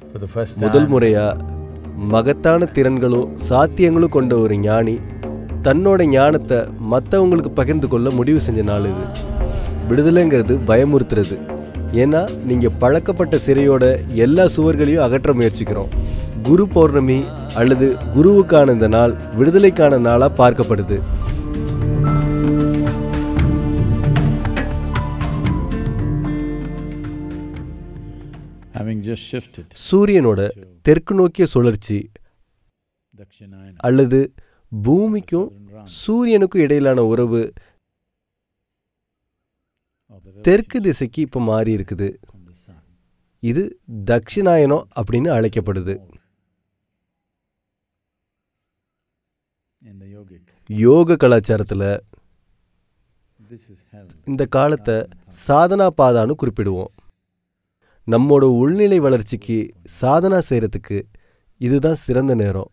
For the first முதல் time, முறையா மகத்தான திறன்களும் சாத்தியங்களும் கொண்ட ஒரு ஞானி தன்னோட ஞானத்தை மற்றவங்களுக்கு பகிர்ந்து கொள்ள முடிவு செஞ்ச நாள் இது விடுதலைங்கிறது பயமுறுத்துறது ஏன்னா நீங்கள் பழக்கப்பட்ட சிறையோட எல்லா சுவர்களையும் அகற்ற முயற்சிக்கிறோம் குரு பௌர்ணமி அல்லது குருவுக்கான இந்த நாள் விடுதலைக்கான நாளாக பார்க்கப்படுது having just shifted சூரியனோட தெற்கு நோக்கிய சுழற்சி Dakshinayana, அல்லது பூமிக்கும் southern run சூரியனுக்கும் இடையிலான உறவு of the தெற்கு திசைக்கு இப்போ மாறி இருக்குது from the sun. இது தக்ஷிணாயனம் அப்படின்னு அழைக்கப்படுது In the yogic, யோக கலாச்சாரத்தில் this is held இந்த காலத்தை சாதனா பாதான்னு குறிப்பிடுவோம் நம்மோட உள்நிலை வளர்ச்சிக்கு சாதனா செய்கிறதுக்கு இதுதான் சிறந்த நேரம்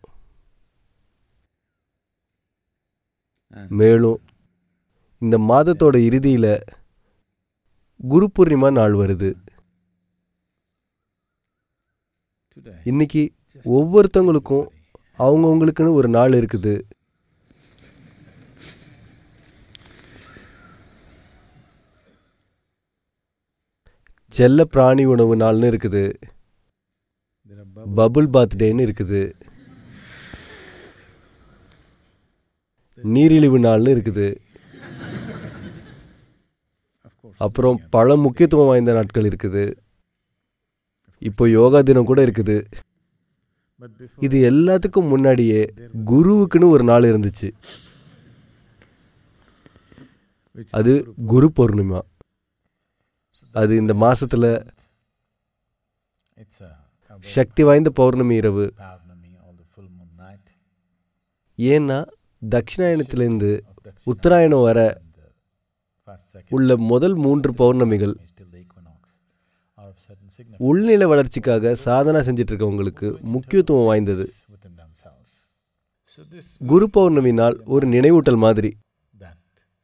and மேலும் இந்த மாதத்தோட இறுதியில் குரு பூர்ணிமா நாள் வருது today இன்னைக்கு ஒவ்வொருத்தவங்களுக்கும் அவங்கவுங்களுக்குன்னு ஒரு நாள் இருக்குது செல்ல பிராணி உணவு நாள்னு இருக்குது there are bubbles பபுள் பர்த்டேன்னு இருக்குது நீரிழிவு நாள்னு இருக்குது of course அப்புறம் பல முக்கியத்துவம் வாய்ந்த நாட்கள் இருக்குது இப்போ யோகா தினம் கூட இருக்குது but before இது எல்லாத்துக்கும் முன்னாடியே குருவுக்குன்னு ஒரு நாள் இருந்துச்சு which is அது Guru குரு பௌர்ணிமா அது இந்த மாசத்துல it's a, a very சக்தி வாய்ந்த பௌர்ணமி இரவு Purnami or the full moon night ஏன்னா தட்சிணாயனத்திலிருந்து of Dakshina உத்தராயணம் வர and the first second உள்ள முதல் மூன்று பௌர்ணமிகள் is till the equinox are of certain significance உள்நிலை வளர்ச்சிக்காக சாதனா செஞ்சிட்டு இருக்கவங்களுக்கு முக்கியத்துவம் வாய்ந்தது within themselves. So this குரு பௌர்ணமி நாள் ஒரு நினைவூட்டல் மாதிரி that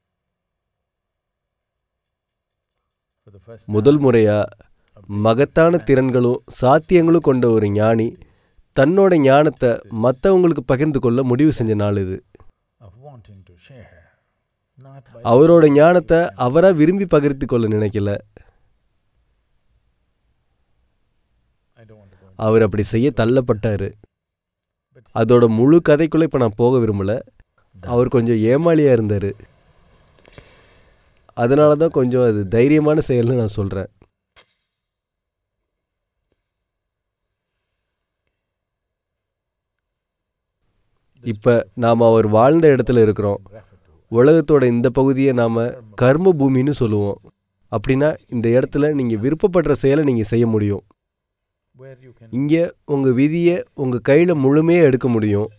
for the first முதல் முறையா மகத்தான திறன்களும் சாத்தியங்களும் கொண்ட ஒரு ஞானி தன்னோட ஞானத்தை மற்றவங்களுக்கு பகிர்ந்து கொள்ள முடிவு செஞ்ச நாள் இது of wanting to share, not by அவரோட ஞானத்தை அவரா விரும்பி பகிர்ந்து கொள்ள நினைக்கல I don't want to go. அவர் அப்படி செய்ய தள்ளப்பட்டாரு But அதோட முழு கதைக்குள்ள இப்போ நான் போக விரும்பல அவர் கொஞ்சம் ஏமாளியா இருந்தார் அதனால தான் கொஞ்சம் அது தைரியமான செயல்னு நான் சொல்கிறேன் இப்போ நாம் அவர் வாழ்ந்த இடத்துல இருக்கிறோம் refer to உலகத்தோட இந்த பகுதியை நாம் கர்ம பூமின்னு சொல்லுவோம் அப்படின்னா இந்த இடத்துல நீங்கள் விருப்பப்படுற செயலை நீங்கள் செய்ய முடியும் where you can இங்கே உங்கள் விதியை உங்கள் கையில் முழுமையாக எடுக்க முடியும்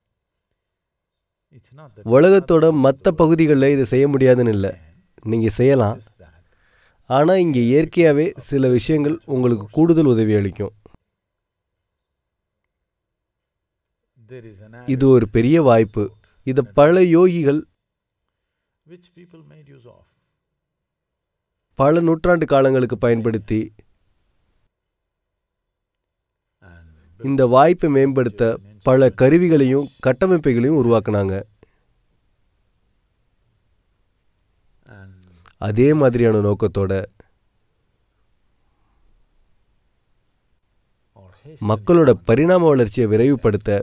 it's not that உலகத்தோட மற்ற பகுதிகளில் இதை செய்ய முடியாதுன்னு இல்லை நீங்கள் செய்யலாம் just that ஆனால் இங்கே இயற்கையாகவே சில விஷயங்கள் உங்களுக்கு கூடுதல் உதவி அளிக்கும் there is an இது ஒரு பெரிய வாய்ப்பு இதை பல யோகிகள் which people made use of பல நூற்றாண்டு காலங்களுக்கு பயன்படுத்தி and இந்த வாய்ப்பை மேம்படுத்த பல கருவிகளையும் கட்டமைப்புகளையும் உருவாக்குனாங்க and அதே மாதிரியான நோக்கத்தோட or hasten மக்களோட பரிணாம வளர்ச்சியை விரைவுபடுத்த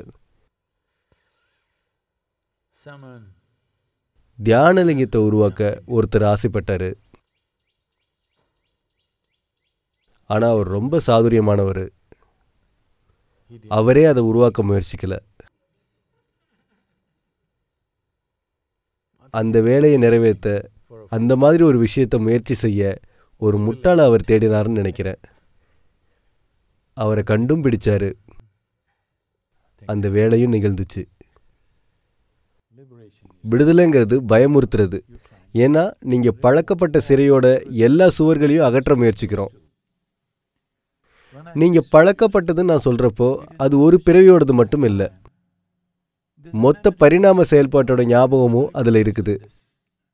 someone தியானலிங்கத்தை உருவாக்க ஒருத்தர் ஆசைப்பட்டார் ஆனால் அவர் ரொம்ப சாதுரியமானவர் he did அவரே அதை உருவாக்க முயற்சிக்கல அந்த வேலையை நிறைவேற்ற for a அந்த மாதிரி ஒரு விஷயத்தை முயற்சி செய்ய ஒரு முட்டாளை அவர் தேடினாருன்னு நினைக்கிறேன் அவரை கண்டும் பிடிச்சாரு அந்த வேலையும் நிகழ்ந்துச்சு liberation விடுதலைங்கிறது பயமுறுத்துறது you try ஏன்னா நீங்கள் பழக்கப்பட்ட சிறையோட எல்லா சுவர்களையும் அகற்ற முயற்சிக்கிறோம் when I நீங்கள் பழக்கப்பட்டதுன்னு நான் சொல்கிறப்போ அது ஒரு பிறவியோடது மட்டும் இல்லை மொத்த பரிணாம செயல்பாட்டோட ஞாபகமும் அதில் இருக்குது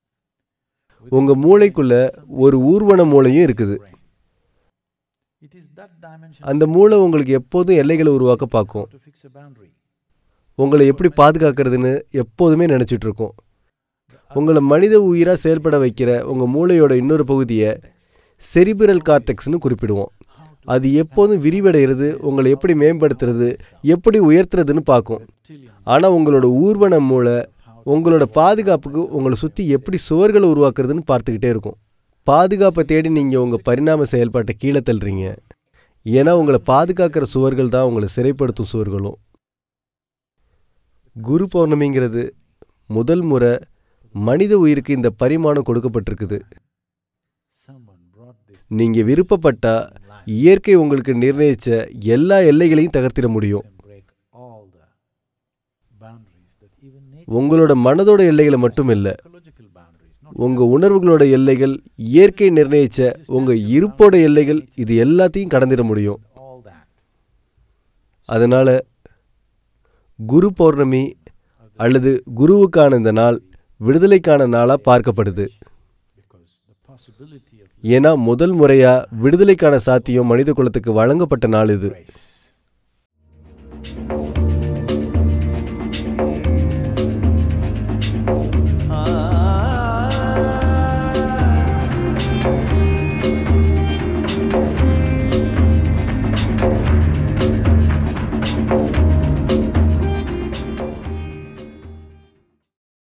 உங்கள் மூளைக்குள்ள ஒரு ஊர்வன மூளையும் இருக்குது it is That dimension அந்த மூளை உங்களுக்கு எப்போதும் எல்லைகளை உருவாக்க பார்க்கும் to fix a boundary. உங்களை எப்படி பாதுகாக்கிறதுன்னு எப்போதுமே நினச்சிட்டு இருக்கும் உங்களை மனித உயிராக செயல்பட வைக்கிற உங்கள் மூளையோட இன்னொரு பகுதியை செரிபிரல் கார்டெக்ஸ்னு குறிப்பிடுவோம் அது எப்போதும் விரிவடைகிறது உங்களை எப்படி மேம்படுத்துறது எப்படி உயர்த்துறதுன்னு பார்க்கும் ஆனால் உங்களோட ஊர்வன மூளை உங்களோட பாதுகாப்புக்கு உங்களை சுற்றி எப்படி சுவர்களை உருவாக்குறதுன்னு பார்த்துக்கிட்டே இருக்கும் பாதுகாப்பை தேடி நீங்கள் உங்கள் பரிணாம செயல்பாட்டை கீழே தள்ளுறீங்க ஏன்னா உங்களை பாதுகாக்கிற சுவர்கள் தான் உங்களை சிறைப்படுத்தும் சுவர்களும் குரு பௌர்ணமிங்கிறது முதல் முறை மனித உயிருக்கு இந்த பரிமாணம் கொடுக்கப்பட்டிருக்குது Someone brought this நீங்கள் விருப்பப்பட்டா இயற்கை உங்களுக்கு நிர்ணயிச்ச எல்லா எல்லைகளையும் தகர்த்திட முடியும் can break all the boundaries that even nature உங்களோட மனதோட எல்லைகளை மட்டும் இல்லை psychological boundaries, not உங்கள் உணர்வுகளோட எல்லைகள் இயற்கை நிர்ணயிச்ச உங்கள் இருப்போட எல்லைகள் இது எல்லாத்தையும் கடந்திட முடியும் all that. அதனால குரு பௌர்ணமி அல்லது குருவுக்கான இந்த நாள் விடுதலைக்கான நாளாக பார்க்கப்படுது Because the possibility of ஏன்னா முதல் முறையாக விடுதலைக்கான சாத்தியம் மனித குலத்துக்கு வழங்கப்பட்ட நாள் இது grace.